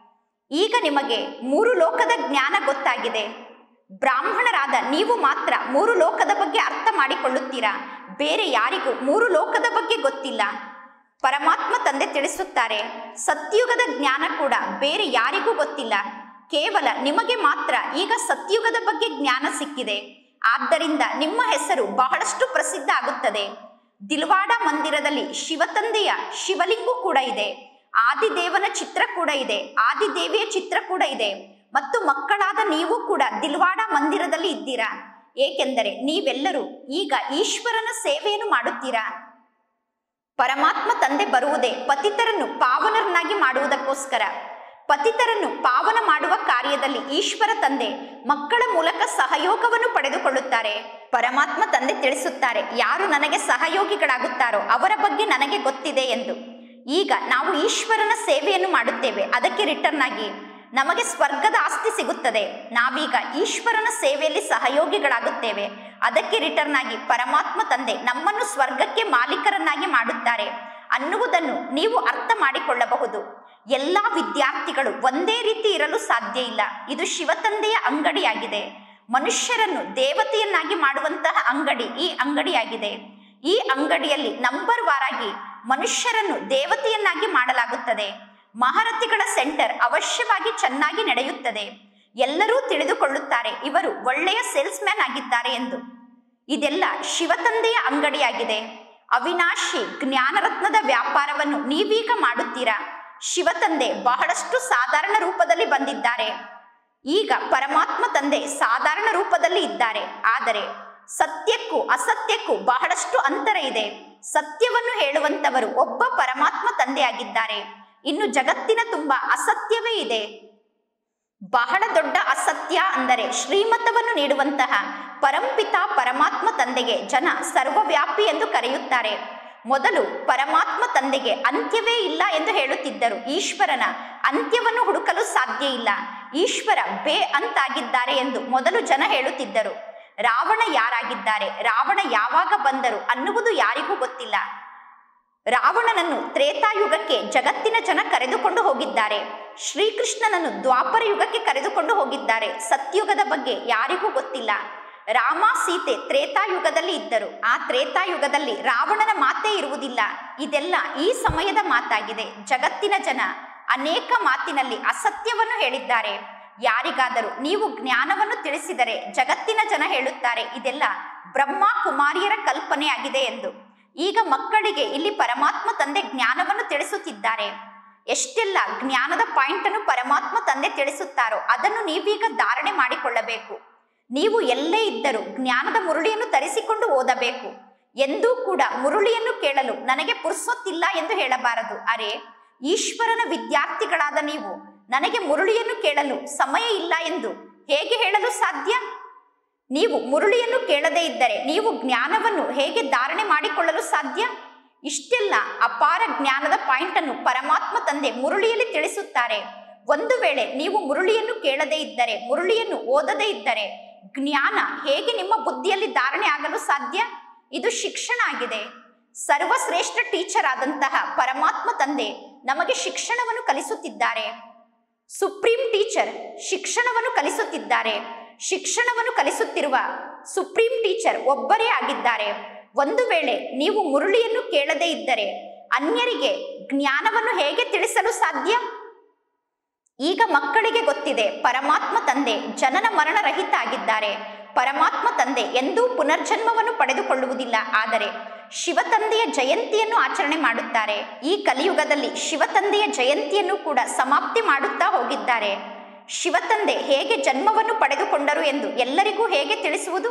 ಈಗ ನಿಮಗೆ ಮೂರು ಲೋಕದ ಜ್ಞಾನ ಗೊತ್ತಾಗಿದೆ ಬ್ರಾಹ್ಮಣರಾದ ನೀವು ಮಾತ್ರ ಮೂರು ಲೋಕದ ಬಗ್ಗೆ ಅರ್ಥ ಮಾಡಿಕೊಳ್ಳುತ್ತೀರಾ ಬೇರೆ ಯಾರಿಗೂ ಮೂರು ಲೋಕದ ಬಗ್ಗೆ ಗೊತ್ತಿಲ್ಲ ಪರಮಾತ್ಮ ತಂದೆ ತಿಳಿಸುತ್ತಾರೆ ಸತ್ಯುಗದ ಜ್ಞಾನ ಕೂಡ ಬೇರೆ ಯಾರಿಗೂ ಗೊತ್ತಿಲ್ಲ ಕೇವಲ ನಿಮಗೆ ಮಾತ್ರ ಈಗ ಸತ್ಯುಗದ ಬಗ್ಗೆ ಜ್ಞಾನ ಸಿಕ್ಕಿದೆ ಆದ್ದರಿಂದ ನಿಮ್ಮ ಹೆಸರು ಬಹಳಷ್ಟು ಪ್ರಸಿದ್ಧ ಆಗುತ್ತದೆ ದಿಲ್ವಾಡ ಮಂದಿರದಲ್ಲಿ ಶಿವತಂದೆಯ ಶಿವಲಿಂಗು ಕೂಡ ಇದೆ ಆದಿದೇವನ ಚಿತ್ರ ಕೂಡ ಇದೆ ಆದಿದೇವಿಯ ಚಿತ್ರ ಕೂಡ ಇದೆ ಮತ್ತು ಮಕ್ಕಳಾದ ನೀವು ಕೂಡ ದಿಲ್ವಾಡ ಮಂದಿರದಲ್ಲಿ ಇದ್ದೀರಾ ಏಕೆಂದರೆ ನೀವೆಲ್ಲರೂ ಈಗ ಈಶ್ವರನ ಸೇವೆಯನ್ನು ಮಾಡುತ್ತೀರಾ ಪರಮಾತ್ಮ ತಂದೆ ಬರುವುದೇ ಪತಿತರನ್ನು ಪಾವನರನ್ನಾಗಿ ಮಾಡುವುದಕ್ಕೋಸ್ಕರ ಪತಿತರನ್ನು ಪಾವನ ಮಾಡುವ ಕಾರ್ಯದಲ್ಲಿ ಈಶ್ವರ ತಂದೆ ಮಕ್ಕಳ ಮೂಲಕ ಸಹಯೋಗವನ್ನು ಪಡೆದುಕೊಳ್ಳುತ್ತಾರೆ ಪರಮಾತ್ಮ ತಂದೆ ತಿಳಿಸುತ್ತಾರೆ ಯಾರು ನನಗೆ ಸಹಯೋಗಿಗಳಾಗುತ್ತಾರೋ ಅವರ ಬಗ್ಗೆ ನನಗೆ ಗೊತ್ತಿದೆ ಎಂದು ಈಗ ನಾವು ಈಶ್ವರನ ಸೇವೆಯನ್ನು ಮಾಡುತ್ತೇವೆ ಅದಕ್ಕೆ ರಿಟರ್ನ್ ಆಗಿ ನಮಗೆ ಸ್ವರ್ಗದ ಆಸ್ತಿ ಸಿಗುತ್ತದೆ ನಾವೀಗ ಈಶ್ವರನ ಸೇವೆಯಲ್ಲಿ ಸಹಯೋಗಿಗಳಾಗುತ್ತೇವೆ ಅದಕ್ಕೆ ರಿಟರ್ನ್ ಆಗಿ ಪರಮಾತ್ಮ ತಂದೆ ನಮ್ಮನ್ನು ಸ್ವರ್ಗಕ್ಕೆ ಮಾಲೀಕರನ್ನಾಗಿ ಮಾಡುತ್ತಾರೆ ಅನ್ನುವುದನ್ನು ನೀವು ಅರ್ಥ ಮಾಡಿಕೊಳ್ಳಬಹುದು ಎಲ್ಲಾ ವಿದ್ಯಾರ್ಥಿಗಳು ಒಂದೇ ರೀತಿ ಇರಲು ಸಾಧ್ಯ ಇಲ್ಲ ಇದು ಶಿವತಂದೆಯ ಅಂಗಡಿಯಾಗಿದೆ ಮನುಷ್ಯರನ್ನು ದೇವತೆಯನ್ನಾಗಿ ಮಾಡುವಂತಹ ಅಂಗಡಿ ಈ ಅಂಗಡಿಯಾಗಿದೆ ಈ ಅಂಗಡಿಯಲ್ಲಿ ನಂಬರ್ ವಾರಾಗಿ ಮನುಷ್ಯರನ್ನು ದೇವತೆಯನ್ನಾಗಿ ಮಾಡಲಾಗುತ್ತದೆ ಮಹಾರಥಿಗಳ ಸೆಂಟರ್ ಅವಶ್ಯವಾಗಿ ಚೆನ್ನಾಗಿ ನಡೆಯುತ್ತದೆ ಎಲ್ಲರೂ ತಿಳಿದುಕೊಳ್ಳುತ್ತಾರೆ ಇವರು ಒಳ್ಳೆಯ ಸೇಲ್ಸ್ ಮ್ಯಾನ್ ಆಗಿದ್ದಾರೆ ಎಂದು ಇದೆಲ್ಲ ಶಿವತಂದೆಯ ಅಂಗಡಿಯಾಗಿದೆ ಅವಿನಾಶಿ ಜ್ಞಾನರತ್ನದ ವ್ಯಾಪಾರವನ್ನು ನೀವೀಗ ಮಾಡುತ್ತೀರಾ ಶಿವತಂದೆ ಬಹಳಷ್ಟು ಸಾಧಾರಣ ರೂಪದಲ್ಲಿ ಬಂದಿದ್ದಾರೆ ಈಗ ಪರಮಾತ್ಮ ತಂದೆ ಸಾಧಾರಣ ರೂಪದಲ್ಲಿ ಇದ್ದಾರೆ ಆದರೆ ಸತ್ಯಕ್ಕೂ ಅಸತ್ಯಕ್ಕೂ ಬಹಳಷ್ಟು ಅಂತರ ಇದೆ ಸತ್ಯವನ್ನು ಹೇಳುವಂತವರು ಒಬ್ಬ ಪರಮಾತ್ಮ ತಂದೆಯಾಗಿದ್ದಾರೆ ಇನ್ನು ಜಗತ್ತಿನ ತುಂಬಾ ಅಸತ್ಯವೇ ಇದೆ ಬಹಳ ದೊಡ್ಡ ಅಸತ್ಯ ಅಂದರೆ ಶ್ರೀಮತವನ್ನು ನೀಡುವಂತಹ ಪರಂಪಿತ ಪರಮಾತ್ಮ ತಂದೆಗೆ ಜನ ಸರ್ವವ್ಯಾಪಿ ಎಂದು ಕರೆಯುತ್ತಾರೆ ಮೊದಲು ಪರಮಾತ್ಮ ತಂದೆಗೆ ಅಂತ್ಯವೇ ಇಲ್ಲ ಎಂದು ಹೇಳುತ್ತಿದ್ದರು ಈಶ್ವರನ ಅಂತ್ಯವನ್ನು ಹುಡುಕಲು ಸಾಧ್ಯ ಇಲ್ಲ ಈಶ್ವರ ಬೇ ಅಂತಾಗಿದ್ದಾರೆ ಎಂದು ಮೊದಲು ಜನ ಹೇಳುತ್ತಿದ್ದರು ರಾವಣ ಯಾರಾಗಿದ್ದಾರೆ ರಾವಣ ಯಾವಾಗ ಬಂದರು ಅನ್ನುವುದು ಯಾರಿಗೂ ಗೊತ್ತಿಲ್ಲ ರಾವಣನನ್ನು ತ್ರೇತಾಯುಗಕ್ಕೆ ಜಗತ್ತಿನ ಜನ ಕರೆದುಕೊಂಡು ಹೋಗಿದ್ದಾರೆ ಶ್ರೀಕೃಷ್ಣನನ್ನು ದ್ವಾಪರ ಯುಗಕ್ಕೆ ಕರೆದುಕೊಂಡು ಹೋಗಿದ್ದಾರೆ ಸತ್ಯುಗದ ಬಗ್ಗೆ ಯಾರಿಗೂ ಗೊತ್ತಿಲ್ಲ ರಾಮ ಸೀತೆ ತ್ರೇತಾಯುಗದಲ್ಲಿ ಇದ್ದರು ಆ ತ್ರೇತಾಯುಗದಲ್ಲಿ ರಾವಣನ ಮಾತೇ ಇರುವುದಿಲ್ಲ ಇದೆಲ್ಲ ಈ ಸಮಯದ ಮಾತಾಗಿದೆ ಜಗತ್ತಿನ ಜನ ಅನೇಕ ಮಾತಿನಲ್ಲಿ ಅಸತ್ಯವನ್ನು ಹೇಳಿದ್ದಾರೆ ಯಾರಿಗಾದರೂ ನೀವು ಜ್ಞಾನವನ್ನು ತಿಳಿಸಿದರೆ ಜಗತ್ತಿನ ಜನ ಹೇಳುತ್ತಾರೆ ಇದೆಲ್ಲ ಬ್ರಹ್ಮ ಕುಮಾರಿಯರ ಕಲ್ಪನೆಯಾಗಿದೆ ಎಂದು ಈಗ ಮಕ್ಕಳಿಗೆ ಇಲ್ಲಿ ಪರಮಾತ್ಮ ತಂದೆ ಜ್ಞಾನವನ್ನು ತಿಳಿಸುತ್ತಿದ್ದಾರೆ ಎಷ್ಟೆಲ್ಲ ಜ್ಞಾನದ ಪಾಯಿಂಟ್ ಅನ್ನು ಪರಮಾತ್ಮ ತಂದೆ ತಿಳಿಸುತ್ತಾರೋ ಅದನ್ನು ನೀವೀಗ ಧಾರಣೆ ಮಾಡಿಕೊಳ್ಳಬೇಕು ನೀವು ಎಲ್ಲೇ ಇದ್ದರೂ ಜ್ಞಾನದ ಮುರುಳಿಯನ್ನು ತರಿಸಿಕೊಂಡು ಓದಬೇಕು ಎಂದೂ ಕೂಡ ಮುರುಳಿಯನ್ನು ಕೇಳಲು ನನಗೆ ಪುರ್ಸೊತ್ತಿಲ್ಲ ಎಂದು ಹೇಳಬಾರದು ಅರೆ ಈಶ್ವರನ ವಿದ್ಯಾರ್ಥಿಗಳಾದ ನೀವು ನನಗೆ ಮುರುಳಿಯನ್ನು ಕೇಳಲು ಸಮಯ ಇಲ್ಲ ಎಂದು ಹೇಗೆ ಹೇಳಲು ಸಾಧ್ಯ ನೀವು ಮುರುಳಿಯನ್ನು ಕೇಳದೇ ಇದ್ದರೆ ನೀವು ಜ್ಞಾನವನ್ನು ಹೇಗೆ ಧಾರಣೆ ಮಾಡಿಕೊಳ್ಳಲು ಸಾಧ್ಯ ಇಷ್ಟೆಲ್ಲ ಅಪಾರ ಜ್ಞಾನದ ಪಾಯಿಂಟ್ ಅನ್ನು ಪರಮಾತ್ಮ ತಂದೆ ಮುರುಳಿಯಲ್ಲಿ ತಿಳಿಸುತ್ತಾರೆ ಒಂದು ವೇಳೆ ನೀವು ಮುರುಳಿಯನ್ನು ಕೇಳದೇ ಇದ್ದರೆ ಮುರುಳಿಯನ್ನು ಓದದೇ ಇದ್ದರೆ ಜ್ಞಾನ ಹೇಗೆ ನಿಮ್ಮ ಬುದ್ಧಿಯಲ್ಲಿ ಧಾರಣೆ ಆಗಲು ಸಾಧ್ಯ ಇದು ಶಿಕ್ಷಣ ಆಗಿದೆ ಸರ್ವಶ್ರೇಷ್ಠ ಟೀಚರ್ ಆದಂತಹ ಪರಮಾತ್ಮ ತಂದೆ ನಮಗೆ ಶಿಕ್ಷಣವನ್ನು ಕಲಿಸುತ್ತಿದ್ದಾರೆ ಸುಪ್ರೀಂ ಟೀಚರ್ ಶಿಕ್ಷಣವನ್ನು ಕಲಿಸುತ್ತಿದ್ದಾರೆ ಶಿಕ್ಷಣವನ್ನು ಕಲಿಸುತ್ತಿರುವ ಸುಪ್ರೀಂ ಟೀಚರ್ ಒಬ್ಬರೇ ಆಗಿದ್ದಾರೆ ಒಂದು ವೇಳೆ ನೀವು ಮುರುಳಿಯನ್ನು ಕೇಳದೇ ಇದ್ದರೆ ಅನ್ಯರಿಗೆ ಜ್ಞಾನವನ್ನು ಹೇಗೆ ತಿಳಿಸಲು ಸಾಧ್ಯ ಈಗ ಮಕ್ಕಳಿಗೆ ಗೊತ್ತಿದೆ ಪರಮಾತ್ಮ ತಂದೆ ಜನನ ಮರಣ ರಹಿತ ಆಗಿದ್ದಾರೆ ಪರಮಾತ್ಮ ತಂದೆ ಎಂದೂ ಪುನರ್ಜನ್ಮವನ್ನು ಪಡೆದುಕೊಳ್ಳುವುದಿಲ್ಲ ಆದರೆ ಶಿವತಂದೆಯ ಜಯಂತಿಯನ್ನು ಆಚರಣೆ ಮಾಡುತ್ತಾರೆ ಈ ಕಲಿಯುಗದಲ್ಲಿ ಶಿವತಂದೆಯ ಜಯಂತಿಯನ್ನು ಕೂಡ ಸಮಾಪ್ತಿ ಮಾಡುತ್ತಾ ಹೋಗಿದ್ದಾರೆ ಶಿವತಂದೆ ಹೇಗೆ ಜನ್ಮವನ್ನು ಪಡೆದುಕೊಂಡರು ಎಂದು ಎಲ್ಲರಿಗೂ ಹೇಗೆ ತಿಳಿಸುವುದು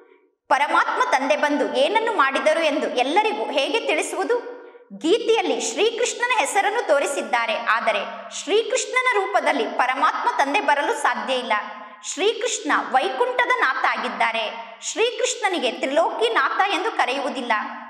ಪರಮಾತ್ಮ ತಂದೆ ಬಂದು ಏನನ್ನು ಮಾಡಿದರು ಎಂದು ಎಲ್ಲರಿಗೂ ಹೇಗೆ ತಿಳಿಸುವುದು ಗೀತೆಯಲ್ಲಿ ಶ್ರೀಕೃಷ್ಣನ ಹೆಸರನ್ನು ತೋರಿಸಿದ್ದಾರೆ ಆದರೆ ಶ್ರೀಕೃಷ್ಣನ ರೂಪದಲ್ಲಿ ಪರಮಾತ್ಮ ತಂದೆ ಬರಲು ಸಾಧ್ಯ ಇಲ್ಲ ಶ್ರೀಕೃಷ್ಣ ವೈಕುಂಠದ ನಾಥ ಆಗಿದ್ದಾರೆ ಶ್ರೀಕೃಷ್ಣನಿಗೆ ತ್ರಿಲೋಕಿ ನಾಥ ಎಂದು ಕರೆಯುವುದಿಲ್ಲ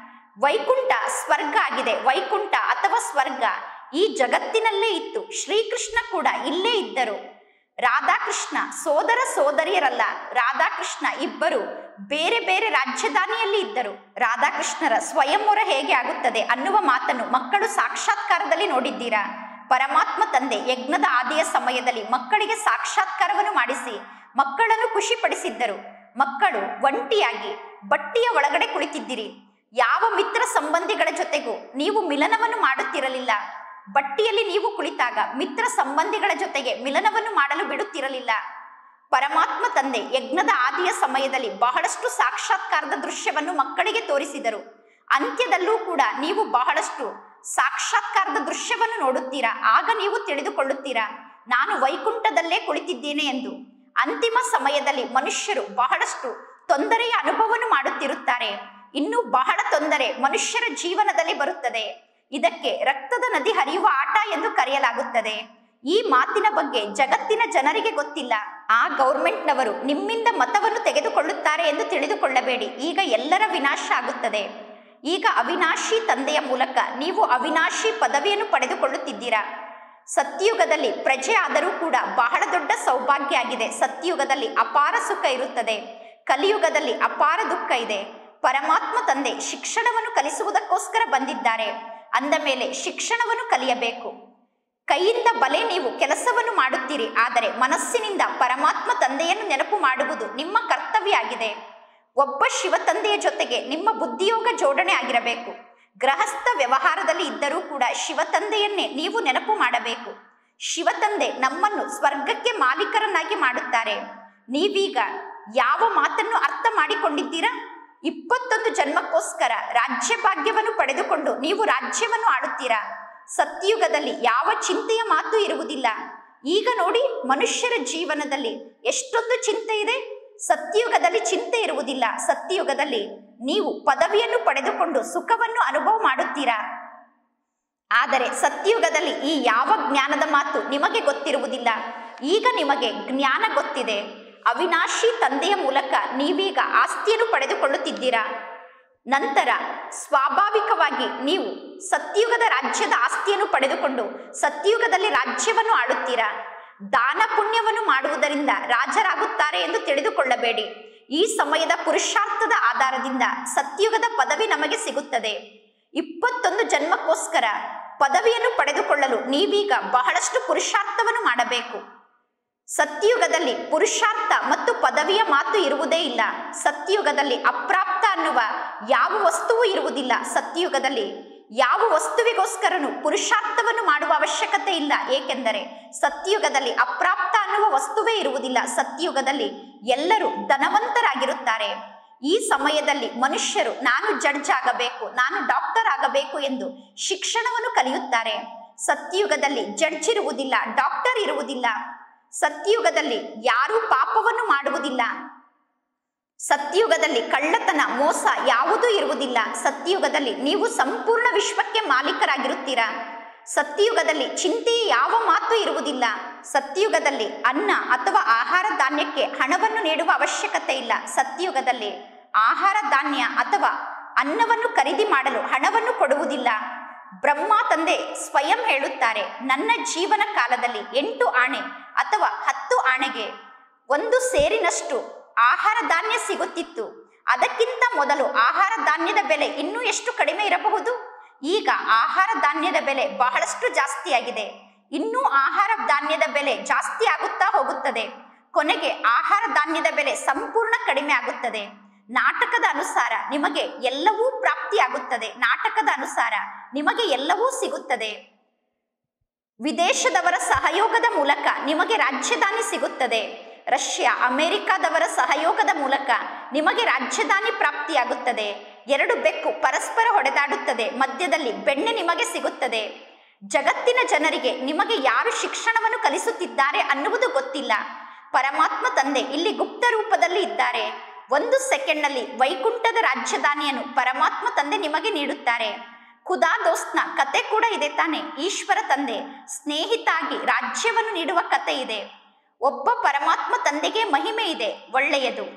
ವೈಕುಂಠ ಸ್ವರ್ಗ ಆಗಿದೆ ವೈಕುಂಠ ಅಥವಾ ಸ್ವರ್ಗ ಈ ಜಗತ್ತಿನಲ್ಲೇ ಇತ್ತು ಶ್ರೀಕೃಷ್ಣ ಕೂಡ ಇಲ್ಲೇ ಇದ್ದರು ರಾಧಾಕೃಷ್ಣ ಸೋದರ ಸೋದರಿಯರಲ್ಲ ರಾಧಾಕೃಷ್ಣ ಇಬ್ಬರು ಬೇರೆ ಬೇರೆ ರಾಜಧಾನಿಯಲ್ಲಿ ಇದ್ದರು ರಾಧಾಕೃಷ್ಣರ ಸ್ವಯಂವರ ಹೇಗೆ ಆಗುತ್ತದೆ ಅನ್ನುವ ಮಾತನ್ನು ಮಕ್ಕಳು ಸಾಕ್ಷಾತ್ಕಾರದಲ್ಲಿ ನೋಡಿದ್ದೀರಾ ಪರಮಾತ್ಮ ತಂದೆ ಯಜ್ಞದ ಆದಿಯ ಸಮಯದಲ್ಲಿ ಮಕ್ಕಳಿಗೆ ಸಾಕ್ಷಾತ್ಕಾರವನ್ನು ಮಾಡಿಸಿ ಮಕ್ಕಳನ್ನು ಖುಷಿಪಡಿಸಿದ್ದರು ಮಕ್ಕಳು ಒಂಟಿಯಾಗಿ ಬಟ್ಟಿಯ ಒಳಗಡೆ ಕುಳಿತಿದ್ದಿರಿ ಯಾವ ಮಿತ್ರ ಸಂಬಂಧಿಗಳ ಜೊತೆಗೂ ನೀವು ಮಿಲನವನ್ನು ಮಾಡುತ್ತಿರಲಿಲ್ಲ ಬಟ್ಟಿಯಲ್ಲಿ ನೀವು ಕುಳಿತಾಗ ಮಿತ್ರ ಸಂಬಂಧಿಗಳ ಜೊತೆಗೆ ಮಿಲನವನ್ನು ಮಾಡಲು ಬಿಡುತ್ತಿರಲಿಲ್ಲ ಪರಮಾತ್ಮ ತಂದೆ ಯಜ್ಞದ ಆದಿಯ ಸಮಯದಲ್ಲಿ ಬಹಳಷ್ಟು ಸಾಕ್ಷಾತ್ಕಾರದ ದೃಶ್ಯವನ್ನು ಮಕ್ಕಳಿಗೆ ತೋರಿಸಿದರು ಅಂತ್ಯದಲ್ಲೂ ಕೂಡ ನೀವು ಬಹಳಷ್ಟು ಸಾಕ್ಷಾತ್ಕಾರದ ದೃಶ್ಯವನ್ನು ನೋಡುತ್ತೀರಾ ಆಗ ನೀವು ತಿಳಿದುಕೊಳ್ಳುತ್ತೀರಾ ನಾನು ವೈಕುಂಠದಲ್ಲೇ ಕುಳಿತಿದ್ದೇನೆ ಎಂದು ಅಂತಿಮ ಸಮಯದಲ್ಲಿ ಮನುಷ್ಯರು ಬಹಳಷ್ಟು ತೊಂದರೆಯ ಅನುಭವವನ್ನು ಮಾಡುತ್ತಿರುತ್ತಾರೆ ಇನ್ನೂ ಬಹಳ ತೊಂದರೆ ಮನುಷ್ಯರ ಜೀವನದಲ್ಲಿ ಬರುತ್ತದೆ ಇದಕ್ಕೆ ರಕ್ತದ ನದಿ ಹರಿಯುವ ಆಟ ಎಂದು ಕರೆಯಲಾಗುತ್ತದೆ ಈ ಮಾತಿನ ಬಗ್ಗೆ ಜಗತ್ತಿನ ಜನರಿಗೆ ಗೊತ್ತಿಲ್ಲ ಆ ಗೌರ್ಮೆಂಟ್ನವರು ನಿಮ್ಮಿಂದ ಮತವನ್ನು ತೆಗೆದುಕೊಳ್ಳುತ್ತಾರೆ ಎಂದು ತಿಳಿದುಕೊಳ್ಳಬೇಡಿ ಈಗ ಎಲ್ಲರ ವಿನಾಶ ಆಗುತ್ತದೆ ಈಗ ಅವಿನಾಶಿ ತಂದೆಯ ಮೂಲಕ ನೀವು ಅವಿನಾಶಿ ಪದವಿಯನ್ನು ಪಡೆದುಕೊಳ್ಳುತ್ತಿದ್ದೀರಾ ಸತ್ಯುಗದಲ್ಲಿ ಪ್ರಜೆ ಆದರೂ ಕೂಡ ಬಹಳ ದೊಡ್ಡ ಸೌಭಾಗ್ಯ ಆಗಿದೆ ಸತ್ಯುಗದಲ್ಲಿ ಅಪಾರ ಸುಖ ಇರುತ್ತದೆ ಕಲಿಯುಗದಲ್ಲಿ ಅಪಾರ ದುಃಖ ಇದೆ ಪರಮಾತ್ಮ ತಂದೆ ಶಿಕ್ಷಣವನ್ನು ಕಲಿಸುವುದಕ್ಕೋಸ್ಕರ ಬಂದಿದ್ದಾರೆ ಅಂದ ಮೇಲೆ ಶಿಕ್ಷಣವನ್ನು ಕಲಿಯಬೇಕು ಕೈಯಿಂದ ಬಲೆ ನೀವು ಕೆಲಸವನ್ನು ಮಾಡುತ್ತೀರಿ ಆದರೆ ಮನಸ್ಸಿನಿಂದ ಪರಮಾತ್ಮ ತಂದೆಯನ್ನು ನೆನಪು ಮಾಡುವುದು ನಿಮ್ಮ ಕರ್ತವ್ಯ ಆಗಿದೆ ಒಬ್ಬ ಶಿವ ತಂದೆಯ ಜೊತೆಗೆ ನಿಮ್ಮ ಬುದ್ಧಿಯೋಗ ಜೋಡಣೆ ಆಗಿರಬೇಕು ಗೃಹಸ್ಥ ವ್ಯವಹಾರದಲ್ಲಿ ಇದ್ದರೂ ಕೂಡ ಶಿವ ತಂದೆಯನ್ನೇ ನೀವು ನೆನಪು ಮಾಡಬೇಕು ಶಿವ ತಂದೆ ನಮ್ಮನ್ನು ಸ್ವರ್ಗಕ್ಕೆ ಮಾಲೀಕರನ್ನಾಗಿ ಮಾಡುತ್ತಾರೆ ನೀವೀಗ ಯಾವ ಮಾತನ್ನು ಅರ್ಥ ಮಾಡಿಕೊಂಡಿದ್ದೀರಾ ಇಪ್ಪತ್ತೊಂದು ಜನ್ಮಕ್ಕೋಸ್ಕರ ರಾಜ್ಯ ಭಾಗ್ಯವನ್ನು ಪಡೆದುಕೊಂಡು ನೀವು ರಾಜ್ಯವನ್ನು ಆಳುತ್ತೀರಾ ಸತ್ಯುಗದಲ್ಲಿ ಯಾವ ಚಿಂತೆಯ ಮಾತು ಇರುವುದಿಲ್ಲ ಈಗ ನೋಡಿ ಮನುಷ್ಯರ ಜೀವನದಲ್ಲಿ ಎಷ್ಟೊಂದು ಚಿಂತೆ ಇದೆ ಸತ್ಯುಗದಲ್ಲಿ ಚಿಂತೆ ಇರುವುದಿಲ್ಲ ಸತ್ಯುಗದಲ್ಲಿ ನೀವು ಪದವಿಯನ್ನು ಪಡೆದುಕೊಂಡು ಸುಖವನ್ನು ಅನುಭವ ಮಾಡುತ್ತೀರಾ ಆದರೆ ಸತ್ಯುಗದಲ್ಲಿ ಈ ಯಾವ ಜ್ಞಾನದ ಮಾತು ನಿಮಗೆ ಗೊತ್ತಿರುವುದಿಲ್ಲ ಈಗ ನಿಮಗೆ ಜ್ಞಾನ ಗೊತ್ತಿದೆ ಅವಿನಾಶಿ ತಂದೆಯ ಮೂಲಕ ನೀವೀಗ ಆಸ್ತಿಯನ್ನು ಪಡೆದುಕೊಳ್ಳುತ್ತಿದ್ದೀರಾ ನಂತರ ಸ್ವಾಭಾವಿಕವಾಗಿ ನೀವು ಸತ್ಯುಗದ ರಾಜ್ಯದ ಆಸ್ತಿಯನ್ನು ಪಡೆದುಕೊಂಡು ಸತ್ಯುಗದಲ್ಲಿ ರಾಜ್ಯವನ್ನು ಆಳುತ್ತೀರಾ ದಾನ ಪುಣ್ಯವನ್ನು ಮಾಡುವುದರಿಂದ ರಾಜರಾಗುತ್ತಾರೆ ಎಂದು ತಿಳಿದುಕೊಳ್ಳಬೇಡಿ ಈ ಸಮಯದ ಪುರುಷಾರ್ಥದ ಆಧಾರದಿಂದ ಸತ್ಯುಗದ ಪದವಿ ನಮಗೆ ಸಿಗುತ್ತದೆ ಇಪ್ಪತ್ತೊಂದು ಜನ್ಮಕ್ಕೋಸ್ಕರ ಪದವಿಯನ್ನು ಪಡೆದುಕೊಳ್ಳಲು ನೀವೀಗ ಬಹಳಷ್ಟು ಪುರುಷಾರ್ಥವನ್ನು ಮಾಡಬೇಕು ಸತ್ಯುಗದಲ್ಲಿ ಪುರುಷಾರ್ಥ ಮತ್ತು ಪದವಿಯ ಮಾತು ಇರುವುದೇ ಇಲ್ಲ ಸತ್ಯುಗದಲ್ಲಿ ಅಪ್ರಾಪ್ತ ಅನ್ನುವ ಯಾವ ವಸ್ತುವು ಇರುವುದಿಲ್ಲ ಸತ್ಯುಗದಲ್ಲಿ ಯಾವ ವಸ್ತುವಿಗೋಸ್ಕರನು ಪುರುಷಾರ್ಥವನ್ನು ಮಾಡುವ ಅವಶ್ಯಕತೆ ಇಲ್ಲ ಏಕೆಂದರೆ ಸತ್ಯುಗದಲ್ಲಿ ಅಪ್ರಾಪ್ತ ಅನ್ನುವ ವಸ್ತುವೇ ಇರುವುದಿಲ್ಲ ಸತ್ಯುಗದಲ್ಲಿ ಎಲ್ಲರೂ ಧನವಂತರಾಗಿರುತ್ತಾರೆ ಈ ಸಮಯದಲ್ಲಿ ಮನುಷ್ಯರು ನಾನು ಜಡ್ಜ್ ಆಗಬೇಕು ನಾನು ಡಾಕ್ಟರ್ ಆಗಬೇಕು ಎಂದು ಶಿಕ್ಷಣವನ್ನು ಕಲಿಯುತ್ತಾರೆ ಸತ್ಯಯುಗದಲ್ಲಿ ಜಡ್ಜ್ ಇರುವುದಿಲ್ಲ ಡಾಕ್ಟರ್ ಇರುವುದಿಲ್ಲ ಸತ್ಯಯುಗದಲ್ಲಿ ಯಾರೂ ಪಾಪವನ್ನು ಮಾಡುವುದಿಲ್ಲ ಸತ್ಯಯುಗದಲ್ಲಿ ಕಳ್ಳತನ ಮೋಸ ಯಾವುದೂ ಇರುವುದಿಲ್ಲ ಸತ್ಯಯುಗದಲ್ಲಿ ನೀವು ಸಂಪೂರ್ಣ ವಿಶ್ವಕ್ಕೆ ಮಾಲೀಕರಾಗಿರುತ್ತೀರಾ ಸತ್ಯಯುಗದಲ್ಲಿ ಚಿಂತೆಯ ಯಾವ ಮಾತು ಇರುವುದಿಲ್ಲ ಸತ್ಯಯುಗದಲ್ಲಿ ಅನ್ನ ಅಥವಾ ಆಹಾರ ಧಾನ್ಯಕ್ಕೆ ಹಣವನ್ನು ನೀಡುವ ಅವಶ್ಯಕತೆ ಇಲ್ಲ ಸತ್ಯಯುಗದಲ್ಲಿ ಆಹಾರ ಧಾನ್ಯ ಅಥವಾ ಅನ್ನವನ್ನು ಖರೀದಿ ಮಾಡಲು ಹಣವನ್ನು ಕೊಡುವುದಿಲ್ಲ ಬ್ರಹ್ಮ ತಂದೆ ಸ್ವಯಂ ಹೇಳುತ್ತಾರೆ ನನ್ನ ಜೀವನ ಕಾಲದಲ್ಲಿ ಎಂಟು ಆಣೆ ಅಥವಾ ಹತ್ತು ಆಣೆಗೆ ಒಂದು ಸೇರಿನಷ್ಟು ಆಹಾರ ಧಾನ್ಯ ಸಿಗುತ್ತಿತ್ತು ಅದಕ್ಕಿಂತ ಮೊದಲು ಆಹಾರ ಧಾನ್ಯದ ಬೆಲೆ ಇನ್ನೂ ಎಷ್ಟು ಕಡಿಮೆ ಇರಬಹುದು ಈಗ ಆಹಾರ ಧಾನ್ಯದ ಬೆಲೆ ಬಹಳಷ್ಟು ಜಾಸ್ತಿಯಾಗಿದೆ ಇನ್ನೂ ಆಹಾರ ಧಾನ್ಯದ ಬೆಲೆ ಜಾಸ್ತಿ ಆಗುತ್ತಾ ಹೋಗುತ್ತದೆ ಕೊನೆಗೆ ಆಹಾರ ಧಾನ್ಯದ ಬೆಲೆ ಸಂಪೂರ್ಣ ಕಡಿಮೆ ಆಗುತ್ತದೆ ನಾಟಕದ ಅನುಸಾರ ನಿಮಗೆ ಎಲ್ಲವೂ ಪ್ರಾಪ್ತಿಯಾಗುತ್ತದೆ ನಾಟಕದ ಅನುಸಾರ ನಿಮಗೆ ಎಲ್ಲವೂ ಸಿಗುತ್ತದೆ ವಿದೇಶದವರ ಸಹಯೋಗದ ಮೂಲಕ ನಿಮಗೆ ರಾಜ್ಯಧಾನಿ ಸಿಗುತ್ತದೆ ರಷ್ಯಾ ಅಮೆರಿಕಾದವರ ಸಹಯೋಗದ ಮೂಲಕ ನಿಮಗೆ ರಾಜಧಾನಿ ಪ್ರಾಪ್ತಿಯಾಗುತ್ತದೆ ಎರಡು ಬೆಕ್ಕು ಪರಸ್ಪರ ಹೊಡೆದಾಡುತ್ತದೆ ಮಧ್ಯದಲ್ಲಿ ಬೆಣ್ಣೆ ನಿಮಗೆ ಸಿಗುತ್ತದೆ ಜಗತ್ತಿನ ಜನರಿಗೆ ನಿಮಗೆ ಯಾರು ಶಿಕ್ಷಣವನ್ನು ಕಲಿಸುತ್ತಿದ್ದಾರೆ ಅನ್ನುವುದು ಗೊತ್ತಿಲ್ಲ ಪರಮಾತ್ಮ ತಂದೆ ಇಲ್ಲಿ ಗುಪ್ತ ರೂಪದಲ್ಲಿ ಇದ್ದಾರೆ ಒಂದು ಸೆಕೆಂಡ್ನಲ್ಲಿ ವೈಕುಂಠದ ರಾಜಧಾನಿಯನ್ನು ಪರಮಾತ್ಮ ತಂದೆ ನಿಮಗೆ ನೀಡುತ್ತಾರೆ ಖುದಾ ದೋಸ್ತ್ನ ಕತೆ ಕೂಡ ಇದೆ ತಾನೆ ಈಶ್ವರ ತಂದೆ ಸ್ನೇಹಿತಾಗಿ ರಾಜ್ಯವನ್ನು ನೀಡುವ ಕತೆ ಇದೆ ಒಬ್ಬ ಪರಮಾತ್ಮ ತಂದೆಗೆ ಮಹಿಮೆ ಇದೆ ಒಳ್ಳೆಯದು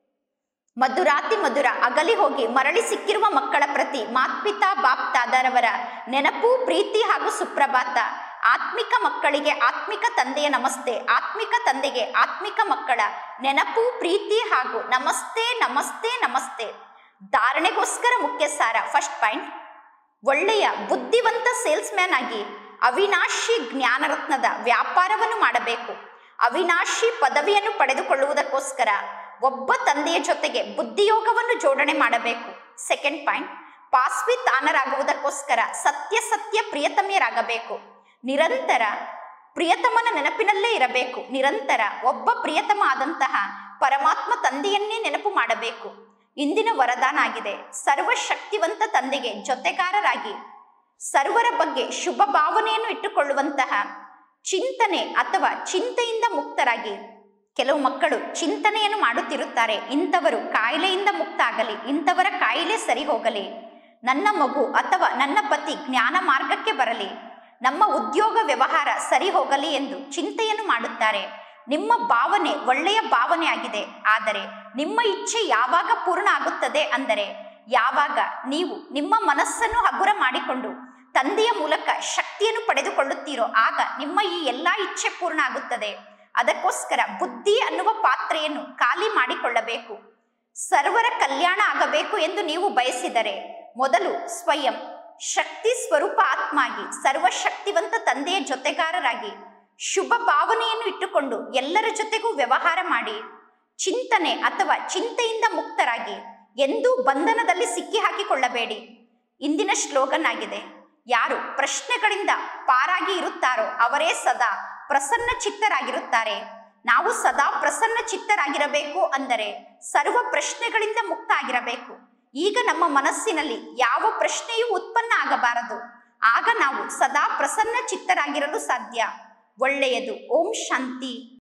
ಮಧುರಾತಿ ಮಧುರ ಅಗಲಿ ಹೋಗಿ ಮರಳಿ ಸಿಕ್ಕಿರುವ ಮಕ್ಕಳ ಪ್ರತಿ ಮಾತ್ಪಿತಾ ಬಾಪ್ತಾದರವರ ನೆನಪು ಪ್ರೀತಿ ಹಾಗೂ ಸುಪ್ರಭಾತ ಆತ್ಮಿಕ ಮಕ್ಕಳಿಗೆ ಆತ್ಮಿಕ ತಂದೆಯ ನಮಸ್ತೆ ಆತ್ಮಿಕ ತಂದೆಗೆ ಆತ್ಮಿಕ ಮಕ್ಕಳ ನೆನಪು ಪ್ರೀತಿ ಹಾಗೂ ನಮಸ್ತೆ ನಮಸ್ತೆ ನಮಸ್ತೆ ಧಾರಣೆಗೋಸ್ಕರ ಮುಖ್ಯ ಸಾರ ಫಸ್ಟ್ ಪಾಯಿಂಟ್ ಒಳ್ಳೆಯ ಬುದ್ಧಿವಂತ ಸೇಲ್ಸ್ ಮ್ಯಾನ್ ಆಗಿ ಅವಿನಾಶಿ ಜ್ಞಾನರತ್ನದ ವ್ಯಾಪಾರವನ್ನು ಮಾಡಬೇಕು ಅವಿನಾಶಿ ಪದವಿಯನ್ನು ಪಡೆದುಕೊಳ್ಳುವುದಕ್ಕೋಸ್ಕರ ಒಬ್ಬ ತಂದೆಯ ಜೊತೆಗೆ ಬುದ್ಧಿಯೋಗವನ್ನು ಜೋಡಣೆ ಮಾಡಬೇಕು ಸೆಕೆಂಡ್ ಪಾಯಿಂಟ್ ಪಾಸ್ವಿ ತಾನರಾಗುವುದಕ್ಕೋಸ್ಕರ ಸತ್ಯ ಸತ್ಯ ಪ್ರಿಯತಮೆಯರಾಗಬೇಕು ನಿರಂತರ ಪ್ರಿಯತಮನ ನೆನಪಿನಲ್ಲೇ ಇರಬೇಕು ನಿರಂತರ ಒಬ್ಬ ಪ್ರಿಯತಮ ಆದಂತಹ ಪರಮಾತ್ಮ ತಂದೆಯನ್ನೇ ನೆನಪು ಮಾಡಬೇಕು ಇಂದಿನ ವರದಾನ ಆಗಿದೆ ಸರ್ವಶಕ್ತಿವಂತ ತಂದೆಗೆ ಜೊತೆಗಾರರಾಗಿ ಸರ್ವರ ಬಗ್ಗೆ ಶುಭ ಭಾವನೆಯನ್ನು ಇಟ್ಟುಕೊಳ್ಳುವಂತಹ ಚಿಂತನೆ ಅಥವಾ ಚಿಂತೆಯಿಂದ ಮುಕ್ತರಾಗಿ ಕೆಲವು ಮಕ್ಕಳು ಚಿಂತನೆಯನ್ನು ಮಾಡುತ್ತಿರುತ್ತಾರೆ ಇಂಥವರು ಕಾಯಿಲೆಯಿಂದ ಮುಕ್ತ ಆಗಲಿ ಇಂಥವರ ಕಾಯಿಲೆ ಸರಿ ಹೋಗಲಿ ನನ್ನ ಮಗು ಅಥವಾ ನನ್ನ ಪತಿ ಜ್ಞಾನ ಮಾರ್ಗಕ್ಕೆ ಬರಲಿ ನಮ್ಮ ಉದ್ಯೋಗ ವ್ಯವಹಾರ ಸರಿ ಹೋಗಲಿ ಎಂದು ಚಿಂತೆಯನ್ನು ಮಾಡುತ್ತಾರೆ ನಿಮ್ಮ ಭಾವನೆ ಒಳ್ಳೆಯ ಭಾವನೆ ಆಗಿದೆ ಆದರೆ ನಿಮ್ಮ ಇಚ್ಛೆ ಯಾವಾಗ ಪೂರ್ಣ ಆಗುತ್ತದೆ ಅಂದರೆ ಯಾವಾಗ ನೀವು ನಿಮ್ಮ ಮನಸ್ಸನ್ನು ಹಗುರ ಮಾಡಿಕೊಂಡು ತಂದೆಯ ಮೂಲಕ ಶಕ್ತಿಯನ್ನು ಪಡೆದುಕೊಳ್ಳುತ್ತೀರೋ ಆಗ ನಿಮ್ಮ ಈ ಎಲ್ಲಾ ಇಚ್ಛೆ ಪೂರ್ಣ ಆಗುತ್ತದೆ ಅದಕ್ಕೋಸ್ಕರ ಬುದ್ಧಿ ಅನ್ನುವ ಪಾತ್ರೆಯನ್ನು ಖಾಲಿ ಮಾಡಿಕೊಳ್ಳಬೇಕು ಸರ್ವರ ಕಲ್ಯಾಣ ಆಗಬೇಕು ಎಂದು ನೀವು ಬಯಸಿದರೆ ಮೊದಲು ಸ್ವಯಂ ಶಕ್ತಿ ಸ್ವರೂಪ ಆತ್ಮಾಗಿ ಸರ್ವಶಕ್ತಿವಂತ ತಂದೆಯ ಜೊತೆಗಾರರಾಗಿ ಶುಭ ಭಾವನೆಯನ್ನು ಇಟ್ಟುಕೊಂಡು ಎಲ್ಲರ ಜೊತೆಗೂ ವ್ಯವಹಾರ ಮಾಡಿ ಚಿಂತನೆ ಅಥವಾ ಚಿಂತೆಯಿಂದ ಮುಕ್ತರಾಗಿ ಎಂದೂ ಬಂಧನದಲ್ಲಿ ಸಿಕ್ಕಿ ಹಾಕಿಕೊಳ್ಳಬೇಡಿ ಇಂದಿನ ಶ್ಲೋಗನ್ ಆಗಿದೆ ಯಾರು ಪ್ರಶ್ನೆಗಳಿಂದ ಪಾರಾಗಿ ಇರುತ್ತಾರೋ ಅವರೇ ಸದಾ ಪ್ರಸನ್ನ ಚಿತ್ತರಾಗಿರುತ್ತಾರೆ ನಾವು ಸದಾ ಪ್ರಸನ್ನ ಚಿತ್ತರಾಗಿರಬೇಕು ಅಂದರೆ ಸರ್ವ ಪ್ರಶ್ನೆಗಳಿಂದ ಮುಕ್ತ ಆಗಿರಬೇಕು ಈಗ ನಮ್ಮ ಮನಸ್ಸಿನಲ್ಲಿ ಯಾವ ಪ್ರಶ್ನೆಯೂ ಉತ್ಪನ್ನ ಆಗಬಾರದು ಆಗ ನಾವು ಸದಾ ಪ್ರಸನ್ನ ಚಿತ್ತರಾಗಿರಲು ಸಾಧ್ಯ ಒಳ್ಳೆಯದು ಓಂ ಶಾಂತಿ